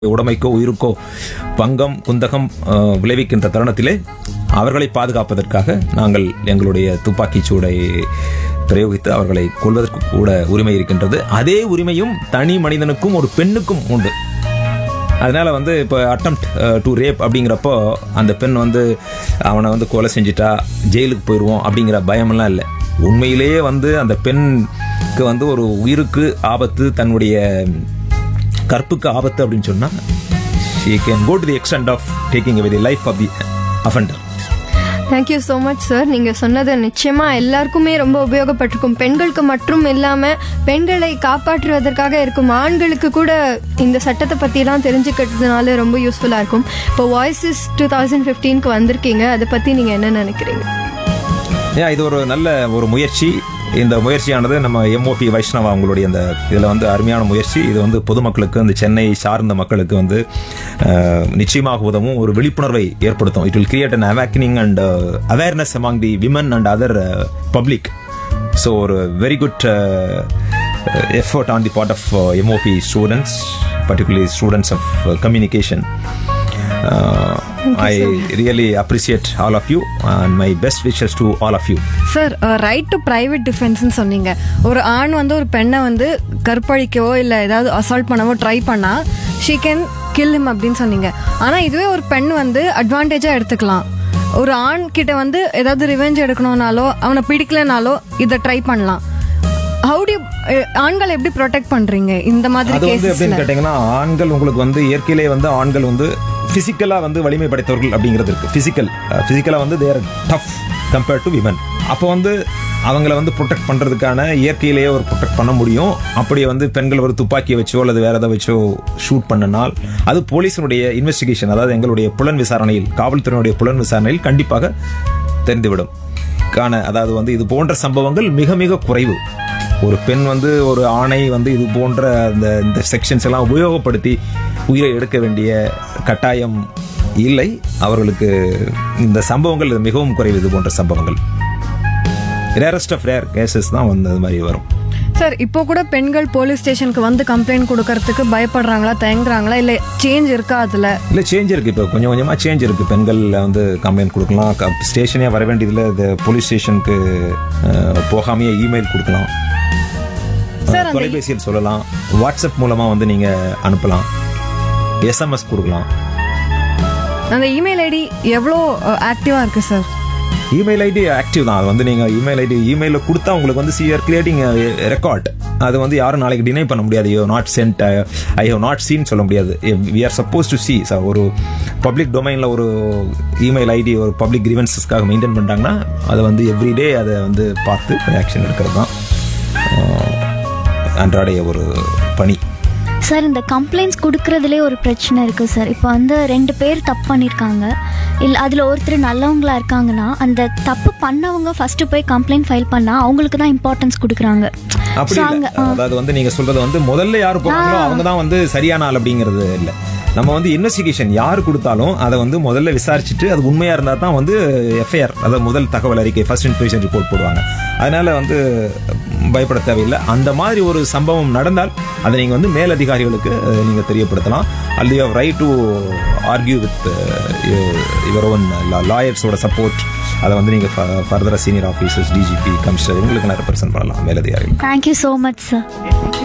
உடைமைக்கோ உயிருக்கோ பங்கம் குந்தகம் அஹ், விளைவிக்கின்ற தருணத்திலே அவர்களை பாதுகாப்பதற்காக நாங்கள் எங்களுடைய துப்பாக்கிச் சூடை பிரயோகித்து அவர்களை கொல்வதற்கு கூட உரிமை இருக்கின்றது அதே உரிமையும் தனி மனிதனுக்கும் ஒரு பெண்ணுக்கும் உண்டு அதனால வந்து இப்போ அட்டம்ப்ட் டு ரேப் அப்படிங்கிறப்போ அந்த பெண் வந்து அவனை வந்து கொலை செஞ்சிட்டா ஜெயிலுக்கு போயிடுவோம் அப்படிங்கிற பயமெல்லாம் இல்லை உண்மையிலேயே வந்து அந்த பெண்ணுக்கு வந்து ஒரு உயிருக்கு ஆபத்து தன்னுடைய கற்புக்கு ஆபத்து அப்படின்னு சொன்னா she can go to the extent of taking away the life of the offender thank you so much sir நீங்கள் சொன்னது நிச்சயமாக எல்லாருக்குமே ரொம்ப உபயோகப்பட்டிருக்கும் பெண்களுக்கு மட்டும் இல்லாமல் பெண்களை காப்பாற்றுவதற்காக இருக்கும் ஆண்களுக்கு கூட இந்த சட்டத்தை பற்றிலாம் தெரிஞ்சுக்கிறதுனால ரொம்ப யூஸ்ஃபுல்லாக இருக்கும் இப்போ வாய்ஸஸ் டூ தௌசண்ட் ஃபிஃப்டீனுக்கு வந்திருக்கீங்க அதை பற்றி நீங்கள் என்ன நினைக்கிறீங்க ஏன் இது ஒரு நல்ல ஒரு முயற்சி இந்த முயற்சியானது நம்ம எம்ஓபி வைஷ்ணவா அவங்களுடைய அந்த இதில் வந்து அருமையான முயற்சி இது வந்து பொதுமக்களுக்கு இந்த சென்னை சார்ந்த மக்களுக்கு வந்து அஹ், நிச்சயமாக உதவும் ஒரு விழிப்புணர்வை ஏற்படுத்தும் it will create an awakening and awareness among the women and other public so ஒரு very good effort on the part of MOP students particularly students of communication I really appreciate all of you and my best wishes to all of you sir right to private டிஃபென்ஸ்னு சொன்னீங்க ஒரு ஆண் வந்து ஒரு பெண்ணை வந்து கற்பழிக்கவோ இல்லை ஏதாவது அசால்ட் பண்ணவோ ட்ரை பண்ணா ஷீ கேன் கில் him அப்படின்னு சொன்னீங்க ஆனால் இதுவே ஒரு பெண் வந்து அட்வான்டேஜாக எடுத்துக்கலாம் ஒரு ஆண் கிட்ட வந்து ஏதாவது ரிவெஞ்ச் எடுக்கணும்னாலோ அவனை பிடிக்கலனாலோ இதை ட்ரை பண்ணலாம் ஹவுடி ஆண்களை எப்படி ப்ரொடெக்ட் பண்றீங்க இந்த மாதிரி அது வந்து கேசஸ்ல எப்படின்னு கேட்டீங்கன்னா ஆண்கள் உங்களுக்கு வந்து இயற்கையிலே வந்து ஆண்கள் வந்து பிசிக்கலா வந்து வலிமை படைத்தவர்கள் அப்படிங்கிறது இருக்கு பிசிக்கல் பிசிக்கலா வந்து they're tough compared to women அப்போ வந்து அவங்கள வந்து ப்ரொடெக்ட் பண்றதுக்கான இயற்கையிலேயே ஒரு ப்ரொடெக்ட் பண்ண முடியும் அப்படி வந்து பெண்கள் ஒரு துப்பாக்கியை வச்சோ அல்லது வேற எதை வச்சோ ஷூட் பண்ணனால் அது போலீஸினுடைய இன்வெஸ்டிகேஷன் அதாவது எங்களுடைய புலன் விசாரணையில் காவல்துறையினுடைய புலன் விசாரணையில் கண்டிப்பாக தெரிந்துவிடும் காண அதாவது வந்து இது போன்ற சம்பவங்கள் மிக மிக குறைவு ஒரு பெண் வந்து ஒரு ஆணை வந்து இது போன்ற அந்த இந்த செக்ஷன்ஸ் எல்லாம் உபயோகப்படுத்தி உயிரை எடுக்க வேண்டிய கட்டாயம் இல்லை அவர்களுக்கு இந்த சம்பவங்கள் இது மிகவும் குறைவு இது போன்ற சம்பவங்கள் ரேரஸ்ட் ஆஃப் ரேர் கேசஸ் தான் வந்து அது மாதிரி வரும் சார் இப்போ கூட பெண்கள் போலீஸ் ஸ்டேஷனுக்கு வந்து கம்ப்ளைண்ட் கொடுக்கறதுக்கு பயப்படுறாங்களா தயங்குறாங்களா இல்லை சேஞ்ச் இருக்கா அதுல இல்லை சேஞ்ச் இருக்கு இப்போ கொஞ்சம் கொஞ்சமாக சேஞ்ச் இருக்கு பெண்கள் வந்து கம்ப்ளைண்ட் கொடுக்கலாம் ஸ்டேஷனே வர வேண்டியதில் இது போலீஸ் ஸ்டேஷனுக்கு போகாமையே இமெயில் கொடுக்கலாம் சார், அந்த- தொலைபேசியில் சொல்லலாம் வாட்ஸ்அப் மூலமா வந்து நீங்க அனுப்பலாம் எஸ்எம்எஸ் கொடுக்கலாம் அந்த இமெயில் ஐடி எவ்வளோ ஆக்டிவா இருக்கு சார் இமெயில் ஐடி ஆக்டிவ் தான் அது வந்து நீங்க இமெயில் ஐடி இமெயிலில் கொடுத்தா உங்களுக்கு வந்து சிஆர் கிரியேட்டிங் ரெக்கார்ட் அது வந்து யாரும் நாளைக்கு டினை பண்ண முடியாது you not sent I have not seen சொல்ல முடியாது we are supposed to see ஒரு பப்ளிக் டொமைனில் ஒரு இமெயில் ஐடி ஒரு பப்ளிக் கிரீவன்சஸ்க்காக மெயின்டைன் பண்ணிட்டாங்கன்னா அதை வந்து எவ்ரிடே அதை வந்து பார்த்து ஆக்ஷன் எடுக்கிறது தான் அஹ், அன்றாடைய ஒரு பணி சார் இந்த கம்ப்ளைண்ட்ஸ் கொடுக்கறதுலே ஒரு பிரச்சனை இருக்குது சார் இப்போ வந்து ரெண்டு பேர் தப்பு பண்ணியிருக்காங்க இல்லை அதில் ஒருத்தர் நல்லவங்களா இருக்காங்கன்னா அந்த தப்பு பண்ணவங்க ஃபஸ்ட்டு போய் கம்ப்ளைண்ட் ஃபைல் பண்ணால் அவங்களுக்கு தான் இம்பார்ட்டன்ஸ் கொடுக்குறாங்க அப்படி So, இல்ல அங்க- அதாவது வந்து நீங்க சொல்றது வந்து முதல்ல யாரு போறாங்களோ அவங்க தான் வந்து சரியான ஆள் அப்படிங்கிறது இல்ல நம்ம வந்து இன்வெஸ்டிகேஷன் யார் கொடுத்தாலும் அதை வந்து முதல்ல விசாரிச்சுட்டு அது உண்மையா இருந்தா தான் வந்து எஃப்ஐஆர் அதாவது முதல் தகவல் அறிக்கை ஃபர்ஸ்ட் இன்ஃபர்மேஷன் ரிப்போர்ட் போடுவாங்க அதனால வந்து பயப்பட தேவையில்லை அந்த மாதிரி ஒரு சம்பவம் நடந்தால் அதை நீங்க வந்து மேலதிகாரிகளுக்கு அஹ், நீங்க தெரியப்படுத்தலாம் அல்லது you right to argue with your own லாயர்ஸோட சப்போர்ட் அதை வந்து நீங்க ஃபர்தரா சீனியர் ஆஃபீஸர்ஸ் டிஜிபி கமிஷனர் இவங்களுக்கு ரெப்ரசென்ட் பண்ணலாம் மேலதிகாரிகள் தேங்க்யூ ஸோ மச் சார்